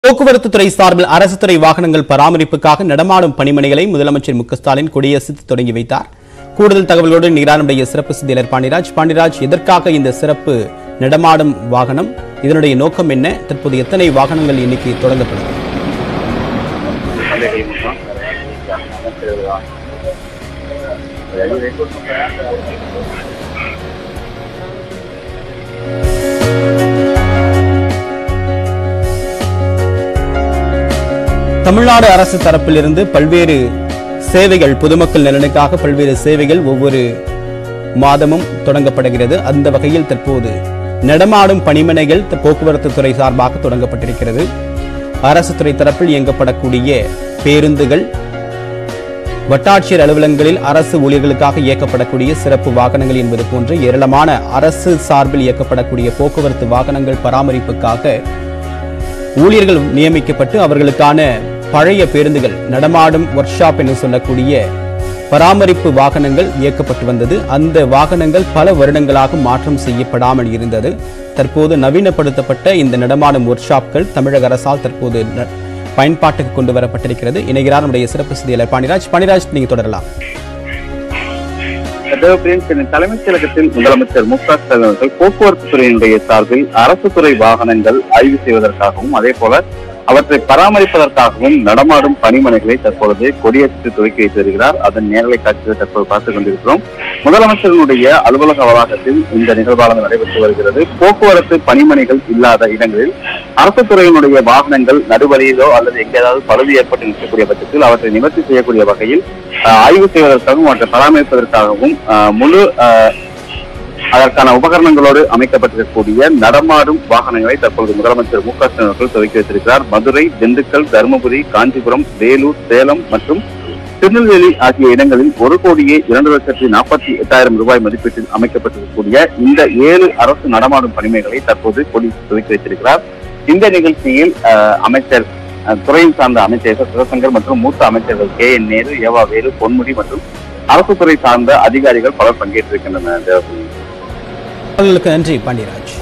போக்குவரத்து துறை சார்பில் அரசு துறை வாகனங்கள் பராமரிப்புக்காக நடமாடும் பணிமனைகளை முதலமைச்சர் மு க ஸ்டாலின் கொடியசைத்து தொடங்கி வைத்தார் கூடுதல் தகவலோடு நிகரானுடைய சிறப்பு செய்தியாளர் பாண்டிராஜ் பாண்டிராஜ் எதற்காக இந்த சிறப்பு நடமாடும் வாகனம் இதனுடைய நோக்கம் என்ன தற்போது எத்தனை வாகனங்கள் இன்னைக்கு தொடங்கப்படும் தமிழ்நாடு அரசு தரப்பிலிருந்து பல்வேறு சேவைகள் பொதுமக்கள் நலனுக்காக பல்வேறு சேவைகள் ஒவ்வொரு மாதமும் தொடங்கப்படுகிறது அந்த வகையில் தற்போது நடமாடும் பணிமனைகள் த- போக்குவரத்து துறை சார்பாக தொடங்கப்பட்டிருக்கிறது அரசு துறை தரப்பில் இயங்கப்படக்கூடிய பேருந்துகள் வட்டாட்சியர் அலுவலகங்களில் அரசு ஊழியர்களுக்காக இயக்கப்படக்கூடிய சிறப்பு வாகனங்கள் என்பது போன்ற ஏராளமான அரசு சார்பில் இயக்கப்படக்கூடிய போக்குவரத்து வாகனங்கள் பராமரிப்புக்காக ஊழியர்கள் நியமிக்கப்பட்டு அவர்களுக்கான பழைய பேருந்துகள் நடமாடும் ஒர்க் ஷாப் என்று சொல்லக்கூடிய பராமரிப்பு வாகனங்கள் இயக்கப்பட்டு வந்தது அந்த வாகனங்கள் பல வருடங்களாக மாற்றம் செய்யப்படாமல் இருந்தது தற்போது நவீனப்படுத்தப்பட்ட இந்த நடமாடும் ஒர்க் ஷாப்கள் தமிழக அரசால் தற்போது ந- பயன்பாட்டுக்கு கொண்டு வரப்பட்டிருக்கிறது இணைகிறார் நம்முடைய சிறப்பு செய்தியாளர் பாண்டிராஜ் பாண்டிராஜ் நீங்க தொடரலாம் தேவப்பிரியன் சென்னை தலைமைச் செயலகத்தில் முதலமைச்சர் மு க ஸ்டாலின் அவர்கள் போக்குவரத்து துறையினுடைய சார்பில் அரசு துறை வாகனங்கள் ஆய்வு செய்வதற்காகவும் அதே போல அவற்றை பராமரிப்பதற்காகவும் நடமாடும் பணிமனைகளை தற்பொழுது கொடியேற்றி துவக்கி வைத்து வருகிறார் அதன் நேரலை காட்சியை தற்போது பார்த்துக் கொண்டிருக்கிறோம் முதலமைச்சரினுடைய அலுவலக வளாகத்தில் இந்த நிகழ்வானது நடைபெற்று வருகிறது போக்குவரத்து பணிமனைகள் இல்லாத இடங்களில் அரசு துறையினுடைய வாகனங்கள் நடுவழியிலோ அல்லது எங்கேயாவது பழுது ஏற்பட்டு நிற்கக்கூடிய பட்சத்தில் அவற்றை நிவர்த்தி செய்யக்கூடிய வகையில் ஆஹ், ஆய்வு செய்வதற்காகவும் அவற்றை பராமரிப்பதற்காகவும் ஆஹ், முழு ஆஹ், அதற்கான உபகரணங்களோடு அமைக்கப்பட்டிருக்கக்கூடிய நடமாடும் வாகனங்களை தற்பொழுது முதலமைச்சர் மு க ஸ்டாலின் அவர்கள் துவக்கி வைத்திருக்கிறார் மதுரை திண்டுக்கல் தருமபுரி காஞ்சிபுரம் வேலூர் சேலம் மற்றும் திருநெல்வேலி ஆகிய இடங்களில் ஒரு கோடியே இரண்டு லட்சத்தி நாற்பத்தி எட்டாயிரம் ரூபாய் மதிப்பீட்டில் அமைக்கப்பட்டிருக்கக்கூடிய இந்த ஏழு அரசு நடமாடும் பணிமைகளை தற்போது கொடி துவக்கி வைத்திருக்கிறார் இந்த நிகழ்ச்சியில் ஆஹ், அமைச்சர் ஆஹ், துறையில் சார்ந்த அமைச்சர் எஸ். சிவசங்கர் மற்றும் மூத்த அமைச்சர்கள் கே என் நேரு ஏவா வேலு பொன்முடி மற்றும் அரசு துறை சார்ந்த அதிகாரிகள் பலர் பங்கேற்றிருக்கின்றனர் தேவப்பிரியா. உங்களுக்கு நன்றி பாண்டியராஜ்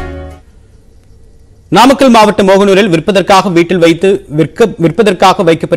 நாமக்கல் மாவட்டம் மோகனூரில் விற்பதற்காக வீட்டில் வைத்து விற்க விற்பதற்காக வைக்கப்பட்ட